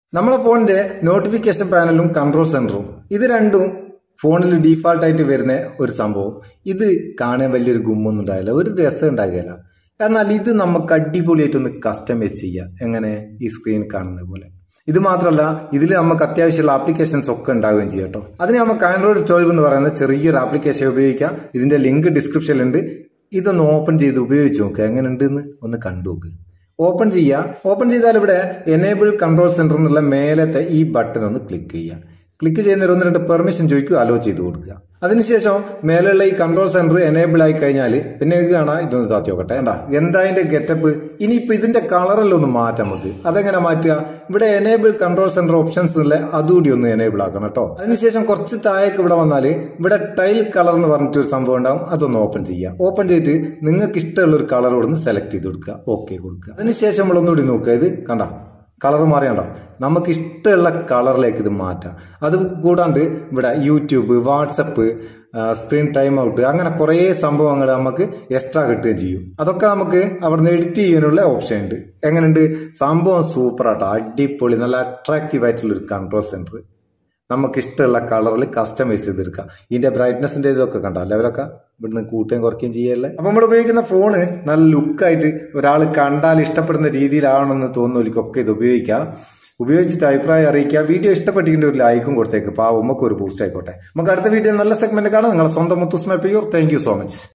നമ്മളെ ഫോണിന്റെ notification പാനലും control സെന്ററും ഇത് രണ്ടും ഫോണിൽ ഡീഫാൾട്ട് ആയിട്ട് വരുന്ന ഒരു സംഭവം ഇത് കാണാൻ വലിയൊരു ഗുമ്മൊന്നും ഉണ്ടാകില്ല ഒരു രസം ഉണ്ടാകില്ല എന്നാൽ ഇത് നമുക്ക് അടിപൊളിയായിട്ടൊന്ന് കസ്റ്റമൈസ് ചെയ്യാം എങ്ങനെ ഈ സ്ക്രീൻ കാണുന്ന പോലെ ഇത് മാത്രമല്ല ഇതിൽ നമുക്ക് അത്യാവശ്യമുള്ള ആപ്ലിക്കേഷൻസ് ഒക്കെ ഉണ്ടാവുകയും ചെയ്യും കേട്ടോ അതിന് നമുക്ക് ആൻഡ്രോയിഡ് ട്വൽവ് എന്ന് പറയുന്ന ചെറിയൊരു ആപ്ലിക്കേഷൻ ഉപയോഗിക്കാം ഇതിന്റെ ലിങ്ക് ഡിസ്ക്രിപ്ഷനിലുണ്ട് ഇതൊന്ന് ഓപ്പൺ ചെയ്ത് ഉപയോഗിച്ച് നോക്കുക എങ്ങനെ ഉണ്ടെന്ന് ഒന്ന് കണ്ടു നോക്ക് ഓപ്പൺ ചെയ്യുക ഓപ്പൺ ചെയ്താൽ ഇവിടെ എനേബിൾ കൺട്രോൾ സെന്റർ എന്നുള്ള മേലത്തെ ഈ ബട്ടൺ ഒന്ന് ക്ലിക്ക് ചെയ്യുക ക്ലിക്ക് ചെയ്യുന്നതിന് ഒന്ന് രണ്ട് പെർമിഷൻ ചോദിക്കുക അലോ ചെയ്ത് കൊടുക്കുക അതിനുശേഷം മേലുള്ള ഈ കൺട്രോൾ സെന്റർ എനേബിൾ ആയി കഴിഞ്ഞാൽ പിന്നെ നിങ്ങൾക്ക് കാണാം ഇതൊന്ന് താത്തി നോക്കട്ടെ വേണ്ട എന്താ അതിന്റെ ഗെറ്റപ്പ് ഇനിയിപ്പോ ഇതിന്റെ കളറെല്ലാം ഒന്ന് മാറ്റാൻ നമുക്ക് അതെങ്ങനെ മാറ്റുക ഇവിടെ എനേബിൾ കൺട്രോൾ സെന്റർ ഓപ്ഷൻസ് എന്നുള്ള അതുകൂടി ഒന്ന് എനേബിൾ ആക്കണം കേട്ടോ അതിനുശേഷം കുറച്ച് താഴേക്ക് ഇവിടെ വന്നാൽ ഇവിടെ ടൈൽ കളർ എന്ന് പറഞ്ഞിട്ട് ഒരു സംഭവം ഉണ്ടാവും അതൊന്ന് ഓപ്പൺ ചെയ്യുക ഓപ്പൺ ചെയ്തിട്ട് നിങ്ങൾക്ക് ഇഷ്ടമുള്ള ഒരു കളർ ഇവിടെ നിന്ന് സെലക്ട് ചെയ്ത് കൊടുക്കുക ഓക്കെ കൊടുക്കുക അതിനുശേഷം നമ്മളൊന്നുകൂടി നോക്കുക ഇത് കണ്ട കളർ മാറിയണ്ട നമുക്ക് ഇഷ്ടമുള്ള കളറിലേക്ക് ഇത് മാറ്റാം അത് കൂടാണ്ട് ഇവിടെ YouTube WhatsApp screen time out അങ്ങനെ കുറേ സംഭവങ്ങൾ നമുക്ക് എക്സ്ട്രാ കിട്ടുകയും ചെയ്യും അതൊക്കെ നമുക്ക് അവിടെ നിന്ന് എഡിറ്റ് ചെയ്യാനുള്ള ഓപ്ഷൻ ഉണ്ട് എങ്ങനെയുണ്ട് സംഭവം സൂപ്പർ ആട്ടോ അടിപൊളി നല്ല അട്രാക്റ്റീവ് ആയിട്ടുള്ള ഒരു കൺട്രോൾ സെന്റർ നമുക്ക് ഇഷ്ടമുള്ള കളറിൽ കസ്റ്റമൈസ് ചെയ്തെടുക്കാം ഇതിന്റെ ബ്രൈറ്റ്നസിന്റെ ഇതൊക്കെ കണ്ടോ ലെവലൊക്കെ ഇവിടുന്ന് കൂട്ടുകയും കുറയ്ക്കുകയും ചെയ്യല്ലേ അപ്പൊ നമ്മൾ ഉപയോഗിക്കുന്ന ഫോണ് നല്ല ലുക്കായിട്ട് ഒരാൾ കണ്ടാൽ ഇഷ്ടപ്പെടുന്ന രീതിയിലാവണമെന്ന് തോന്നുന്നവർക്കൊക്കെ ഇത് ഉപയോഗിക്കാം ഉപയോഗിച്ചിട്ട് അഭിപ്രായം അറിയിക്കുക വീഡിയോ ഇഷ്ടപ്പെട്ടിട്ടുണ്ട് ഒരു ലൈക്കും കൊടുത്തേക്ക് പാവം നമുക്ക് ഒരു ബൂസ്റ്റ് ആയിക്കോട്ടെ നമുക്ക് അടുത്ത വീഡിയോ നല്ല സെഗ്മെന്റ് കാണാം നിങ്ങളെ സ്വന്തം മുത്തുസ്മ pure thank you so much